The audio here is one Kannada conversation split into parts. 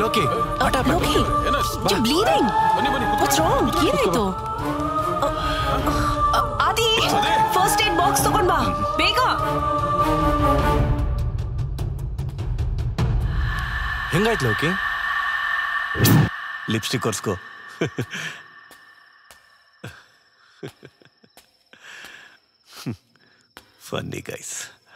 Loki Loki you bleeding what's wrong ಏನಾಯ್ತು ಅ, ಅ, ಆದಿ ಫಸ್ಟ್ ಏಡ್ ಬಾಕ್ಸ್ ತಗೊಂಡ್ ಬಾ ಬೇಗ ಹೆಂಗಾಯ್ತು ಲೋಕಿ ಲಿಪ್ಸ್ಟಿಕ್ ಒರ್ಸ್ಕೋ ಫನ್ನಿ ಗೈಸ್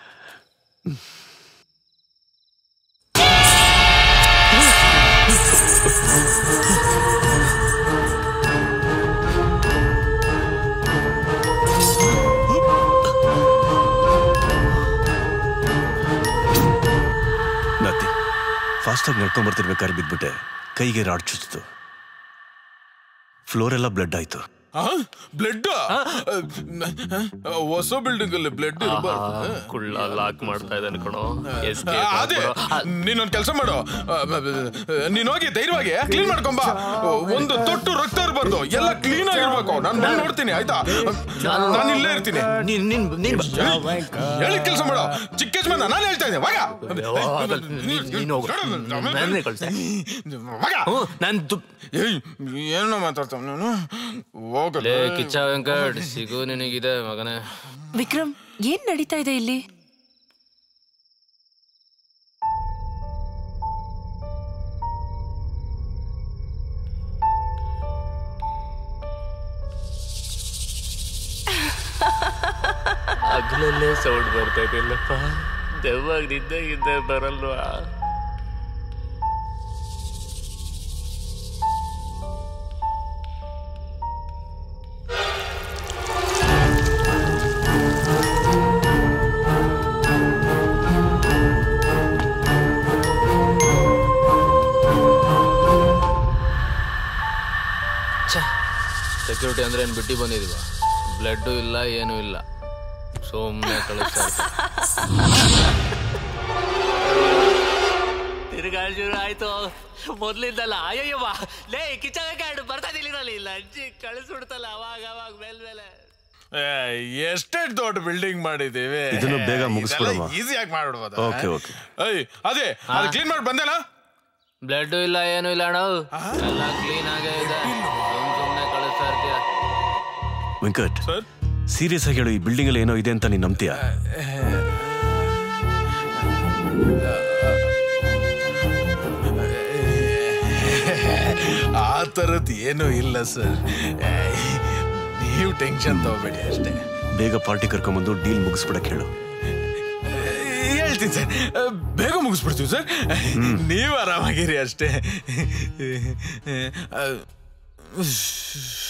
ನತ್ತಿ ಫಾಸ್ಟಾಗಿ ನಡ್ಕೊಂಬರ್ತಿರ್ಬೇಕಾದ್ರೆ ಬಿದ್ಬಿಟ್ಟೆ ಕೈಗೆ ರಾಡ್ ಚುಚ್ಚಿತು ಫ್ಲೋರ್ ಎಲ್ಲ ಬ್ಲಡ್ ಆಯ್ತು ಬ್ಲಡ್ ಹೊಸ ಬಿಲ್ಡಿಂಗ್ ಅಲ್ಲಿ ಬ್ಲಡ್ ಕುಳ್ಳ ಲಾಕ್ ಮಾಡ್ತಾ ಇದ್ದಾನೆ ಕಣೋ ಅದೇ ನೀನೊಂದ್ ಕೆಲಸ ಮಾಡು ನೀನ್ ಹೋಗಿ ಧೈರ್ಯವಾಗಿ ಕ್ಲೀನ್ ಮಾಡ್ಕೊಂಬ ಒಂದು ತೊಟ್ಟು ರಕ್ತ ಇರಬಾರ್ದು ಎಲ್ಲ ಕ್ಲೀನ್ ಆಗಿರ್ಬೇಕು ನಾನು ಬಂದು ನೋಡ್ತೀನಿ ಆಯ್ತಾ ನಾನು ಇಲ್ಲೇ ಇರ್ತೀನಿ ನೀನ್ ನೀನ್ ನೀನ್ ಬಾ. ಹೇಳಿ ಕೆಲಸ ಮಾಡು ಚಿಕ್ಕ ಯಜಮಾನ ನಾನು ಹೇಳ್ತಾ ಇದ್ದೆ ಮಗ ನೀನ್ ಹೋಗು. ನಾನೇ ಕಳ್ಸೆ. ಮಗ ಹ್ಞೂ ನಾನ್ ದುಪ್ ಏಯ್ ಏನೋ ಮಾತಾಡ್ತಾವ ನಾನು ಹೋಗಲ್ಲ ಲೇ ಕಿಚ್ಚ ವೆಂಕಟ್ ಸಿಗು ನಿನಗಿದೆ ಮಗನೇ ವಿಕ್ರಮ್ ಏನ್ ನಡೀತಾ ಇದೆ ಇಲ್ಲಿ ಹಗಲಲ್ಲೇ ಸೌಂಡ್ ಬರ್ತಾ ಇದೆಯಲ್ಲಪ್ಪ ದೆವ್ವಾಗ ನಿದ್ದಾಗಿದ್ದೆ ಬರಲ್ವಾ ಸೆಕ್ಯೂರಿಟಿ ಅಂದ್ರೆ ಏನು ಬಿಟ್ಟು ಬಂದಿದೀವ ಬ್ಲಡ್ಡು ಇಲ್ಲ ಏನೂ ಇಲ್ಲ ಸುಮ್ಮನೆ ಕಳಿಸ್ತಾ ತಿರ್ಗಾ ಶುರು ಆಯ್ತು ಮೊದ್ಲಿಂದಲ್ಲ ಅಯ್ಯವ್ವ ಲೇ ಕಿಚನ್ ಕಾರ್ಡ್ ಬರ್ತಾ ಇಲ್ಲಿರಲಿ ಇಲ್ಲ ಅಜ್ಜಿ ಕಳಿಸ್ಬಿಡ್ತಲ್ಲ ಅವಾಗ ಅವಾಗ ಮೇಲ್ ಮೇಲೆ ಎಷ್ಟೆಷ್ಟು ದೊಡ್ಡ ಬಿಲ್ಡಿಂಗ್ ಮಾಡಿದೀವಿ ಇದನ್ನು ಬೇಗ ಮುಗಿಸ್ಬಿಡಮ್ಮ. ಈಸಿಯಾಗಿ ಮಾಡ್ಬಿಡ್ಬೋದು ಓಕೆ ಓಕೆ ಏಯ್ ಅದೇ ಅದು ಕ್ಲೀನ್ ಮಾಡಿ ಬಂದೇನಾ ಬ್ಲಡ್ ಇಲ್ಲ ಏನು ಇಲ್ಲ ಅಣ್ಣ ಎಲ್ಲ ಕ್ಲೀನ್ ಆಗೇ ಇದೆ ಸುಮ್ ಸುಮ್ನೆ ಕಳಿಸ್ತಾ ಇರ್ತೀಯ ವೆಂಕಟ್ ಸರ್ ಸೀರಿಯಸ್ ಆಗಿ ಹೇಳು ಈ ಬಿಲ್ಡಿಂಗ್ ಅಲ್ಲಿ ಏನೋ ಇದೆ ಅಂತ ನೀನ್ ನಂಬ್ತೀಯಾ ಆ ಥರದ್ದು ಏನೂ ಇಲ್ಲ ಸರ್ ನೀವು ಟೆನ್ಷನ್ ತಗೋಬೇಡಿ ಅಷ್ಟೇ ಬೇಗ ಪಾರ್ಟಿ ಕರ್ಕೊಂಬಂದು ಡೀಲ್ ಮುಗಿಸ್ಬಿಡಕ್ ಹೇಳು ಹೇಳ್ತೀನಿ ಸರ್ ಬೇಗ ಮುಗಿಸ್ಬಿಡ್ತೀವಿ ಸರ್ ನೀವು ಆರಾಮಾಗಿರಿ ಅಷ್ಟೇ